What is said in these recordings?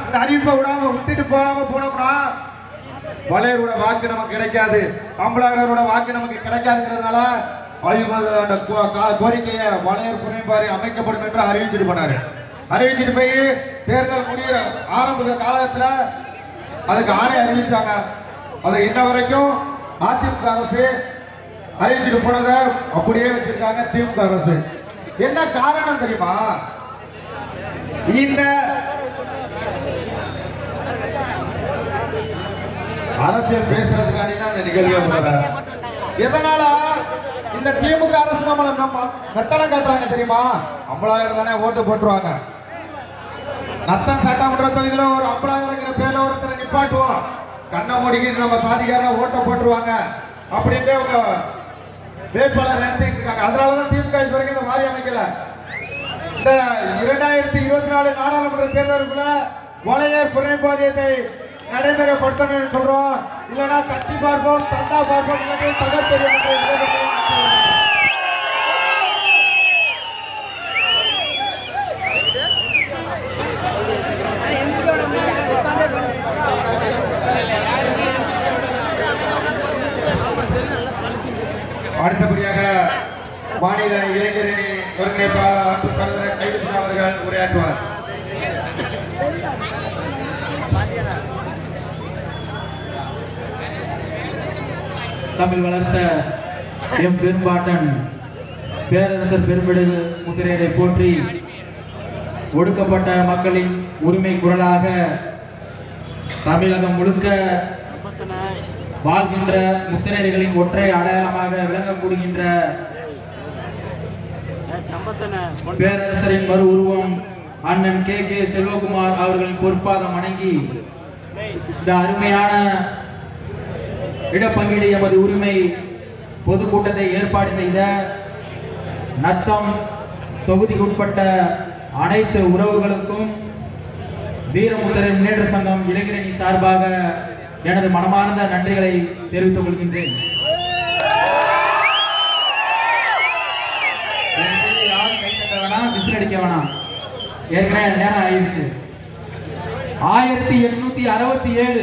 இந்த அறிவிப்பை விடாம விட்டுட்டு போகாம போனோம்னா வளையரோட வாக்கு நமக்கு கிடைக்காது அம்பலாகரோட வாக்கு நமக்கு கிடைக்காதுங்கிறதுனால ஆய்வு அந்த கோ- கா- கோரிக்கையை வளையர் புனைப்பாரி அமைக்கப்படும் என்று அறிவிச்சிட்டு போனாரு அறிவிச்சிட்டு போய் தேர்தல் முடிகிற ஆரம்ப காலத்துல அதுக்கு ஆணை அறிவிச்சாங்க அது இன்ன வரைக்கும் அதிமுக அரசு அறிவிச்சிட்டு போனதை அப்படியே வச்சிருக்காங்க திமுக அரசு என்ன காரணம் தெரியுமா இந்த அரசியல் பேசுறதுக்காண்டி தான் இந்த நிகழ்வு போறேன். எதனால இந்த திமுக அரசு நம்மள நம்ம மெத்தனம் காட்டுறாங்க தெரியுமா ஐம்பதாயிரம் தானே ஓட்டு போட்டுருவாங்க நத்தம் சட்டமன்ற தொகுதியில ஒரு ஐம்பதாயிரங்கிற பேர்ல ஒருத்தரை நிப்பாட்டுவோம் கண்ணை மூடிக்கிட்டு நம்ம சாதிக்கார ஓட்ட போட்டுருவாங்க அப்படின்ட்டு அவங்க வேட்பாளர் நினைச்சிட்டு இருக்காங்க அதனாலதான் திமுக இது வரைக்கும் இந்த மாறி அமைக்கல இந்த இரண்டாயிரத்தி இருபத்தி நாலு நாடாளுமன்ற தேர்தலுக்குள்ள வளையர் புனைப்பாரியத்தை நடைமுறைப்படுத்தணும்னு சொல்றோம் இல்லைன்னா தட்டி பார்ப்போம் தண்டா பார்ப்போம் இல்லைன்னா தகர்த்தெறியும் என்று எதிர்பார்க்கிறோம். அடுத்தபடியாக மாநில இளைஞரணி ஒருங்கிணைப்பாளர் அன்பு சகோதரர் கைவிட்டு அவர்கள் உரையாற்றுவார் தமிழ் வளர்த்த எம் பெரும்பாட்டன் பேரரசர் பெருமிடு முத்திரையரை போற்றி ஒடுக்கப்பட்ட மக்களின் உரிமை குரலாக தமிழகம் முழுக்க வாழ்கின்ற முத்திரையர்களின் ஒற்றை அடையாளமாக விளங்கக்கூடிகின்ற பேரரசரின் மறு உருவம் அண்ணன் கே கே செல்வகுமார் அவர்களின் பொற்பாதம் வணங்கி இந்த அருமையான இடப்பங்கீடு எமது உரிமை பொதுக்கூட்டத்தை ஏற்பாடு செய்த நத்தம் தொகுதிக்கு உட்பட்ட அனைத்து உறவுகளுக்கும் வீரமுத்திரை முன்னேற்ற சங்கம் இளைஞரணி சார்பாக எனது மனமார்ந்த நன்றிகளை தெரிவித்துக் கொள்கின்றேன் தயவு செய்து யாரும் கை தட்ட வேணாம் விசில் அடிக்க வேணாம் ஏற்கனவே நேரம் ஆயிடுச்சு ஆயிரத்தி எட்நூத்தி அறுபத்தி ஏழு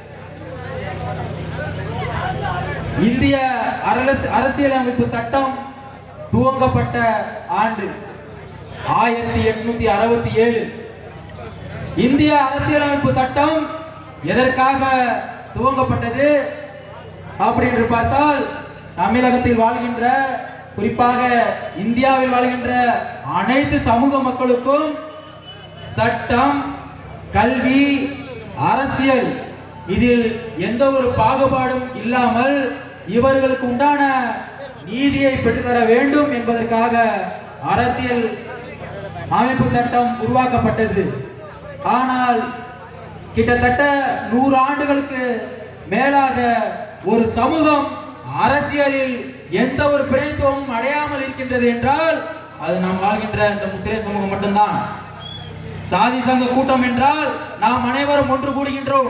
இந்திய அரசு அரசியலமைப்பு சட்டம் துவங்கப்பட்ட ஆண்டு ஆயிரத்தி எட்நூத்தி அறுபத்தி ஏழு இந்திய அரசியலமைப்பு சட்டம் எதற்காக துவங்கப்பட்டது அப்படின்னு பார்த்தால் தமிழகத்தில் வாழ்கின்ற குறிப்பாக இந்தியாவில் வாழ்கின்ற அனைத்து சமூக மக்களுக்கும் சட்டம் கல்வி அரசியல் இதில் எந்த ஒரு பாகுபாடும் இல்லாமல் இவர்களுக்கு உண்டான நீதியை பெற்றுத்தர வேண்டும் என்பதற்காக அரசியல் அமைப்பு சட்டம் உருவாக்கப்பட்டது ஆனால் கிட்டத்தட்ட நூறு ஆண்டுகளுக்கு மேலாக ஒரு சமூகம் அரசியலில் எந்த ஒரு பிரதித்துவமும் அடையாமல் இருக்கின்றது என்றால் அது நாம் வாழ்கின்ற இந்த முத்திரை சமூகம் மட்டும்தான் சாதி சங்க கூட்டம் என்றால் நாம் அனைவரும் ஒன்று கூடுகின்றோம்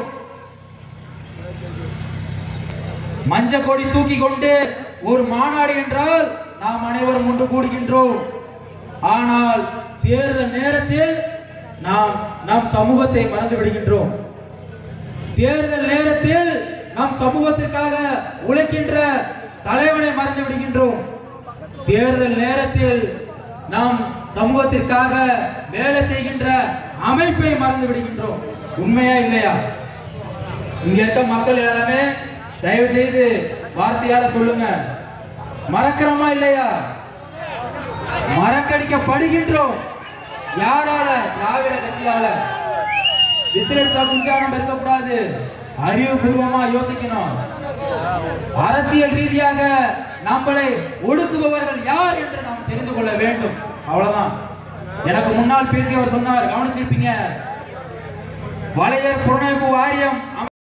மஞ்ச கொடி தூக்கி கொண்டு ஒரு மாநாடு என்றால் நாம் அனைவரும் ஒன்று கூடுகின்றோம் ஆனால் தேர்தல் நேரத்தில் நாம் நம் சமூகத்தை மறந்து விடுகின்றோம் தேர்தல் நேரத்தில் நம் சமூகத்திற்காக உழைக்கின்ற தலைவனை மறந்து விடுகின்றோம் தேர்தல் நேரத்தில் நாம் சமூகத்திற்காக வேலை செய்கின்ற அமைப்பை மறந்து விடுகின்றோம் உண்மையா இல்லையா இங்க இருக்க மக்கள் எல்லாமே தயவு செய்து வார்த்தையால சொல்லுங்க மறக்கிறோமா இல்லையா மறக்கடிக்கப்படுகின்றோம் யாரால திராவிட கட்சியால விசிலடிச்சா குஞ்சாரம் இருக்கக்கூடாது அறிவுபூர்வமா யோசிக்கணும் அரசியல் ரீதியாக நம்மளை ஒடுக்குபவர்கள் யார் என்று நாம் தெரிந்து கொள்ள வேண்டும் அவ்வளவுதான் எனக்கு முன்னால் பேசியவர் சொன்னார் கவனிச்சிருப்பீங்க வளையர் புலனாய்வு வாரியம்